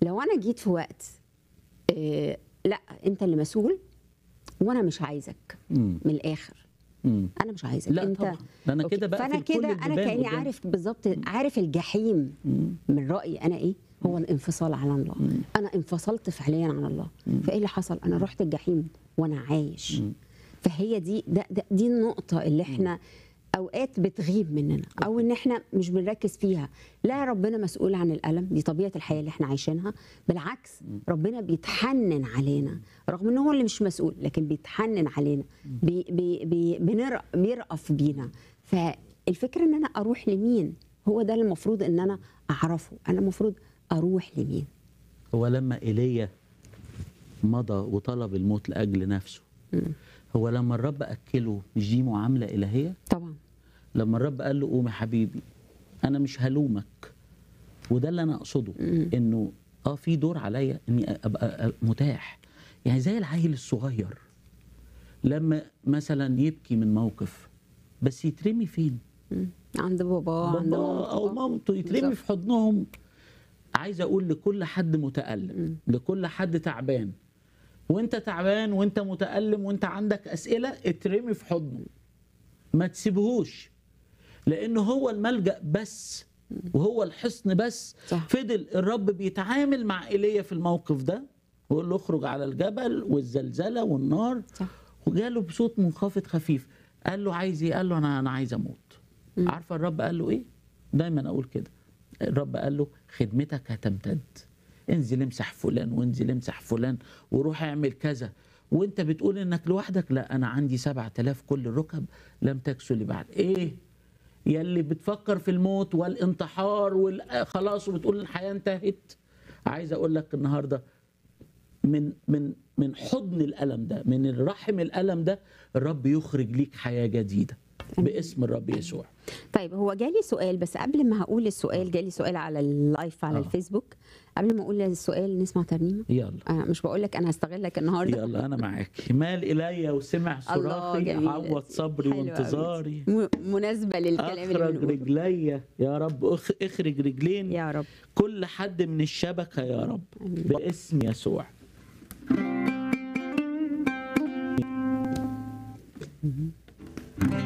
لو انا جيت في وقت آه لا انت اللي مسؤول وانا مش عايزك مم. من الاخر مم. انا مش عايزك لا انت طبعا ده انا أوكي. كده بقى فانا كده انا كاني عارف بالظبط عارف الجحيم من رايي انا ايه هو الانفصال عن الله انا انفصلت فعليا عن الله فايه اللي حصل انا رحت الجحيم وانا عايش فهي دي ده ده دي النقطه اللي احنا اوقات بتغيب مننا او ان احنا مش بنركز فيها لا ربنا مسؤول عن الالم دي طبيعه الحياه اللي احنا عايشينها بالعكس ربنا بيتحنن علينا رغم ان هو اللي مش مسؤول لكن بيتحنن علينا بي بي بي بنر- بيرأف بينا فالفكره ان انا اروح لمين هو ده المفروض ان انا اعرفه انا المفروض اروح لمين هو لما ايليا مضى وطلب الموت لاجل نفسه هو لما الرب اكله مش دي معامله الهيه طبعا لما الرب قال له قوم يا حبيبي انا مش هلومك وده اللي انا اقصده انه اه في دور عليا اني ابقى متاح يعني زي العيل الصغير لما مثلا يبكي من موقف بس يترمي فين مم. عند بابا عند بابا او مامته مامته يترمي بالظبط. في حضنهم عايز اقول لكل حد متالم لكل حد تعبان وانت تعبان وانت متالم وانت عندك اسئله اترمي في حضنه ما تسيبهوش لانه هو الملجا بس وهو الحصن بس صح. فضل الرب بيتعامل مع ايليا في الموقف ده ويقول له اخرج على الجبل والزلزله والنار صح. وجاله بصوت منخفض خفيف قال له عايز ايه قال له انا انا عايز اموت عارفه الرب قال له ايه دايما اقول كده الرب قال له خدمتك هتمتد انزل امسح فلان وانزل امسح فلان وروح اعمل كذا وانت بتقول انك لوحدك لا انا عندي سبعة آلاف كل الركب لم تكسل بعد ايه يلي بتفكر في الموت والانتحار وخلاص وبتقول الحياة انتهت عايز اقول لك النهارده من من من حضن الالم ده من الرحم الالم ده الرب يخرج ليك حياه جديده باسم الرب يسوع طيب هو جالي سؤال بس قبل ما هقول السؤال جالي سؤال على اللايف على آه. الفيسبوك قبل ما اقول السؤال نسمع ترنيمه يلا انا مش بقول لك انا هستغلك النهارده يلا انا معاك مال الي وسمع الله صراخي جميل عوض صبري حلو أوي. وانتظاري م- مناسبه للكلام اللي اخرج بنقوله رجلي يا رب أخ- اخرج رجلين يا رب كل حد من الشبكه يا رب آمين. باسم يسوع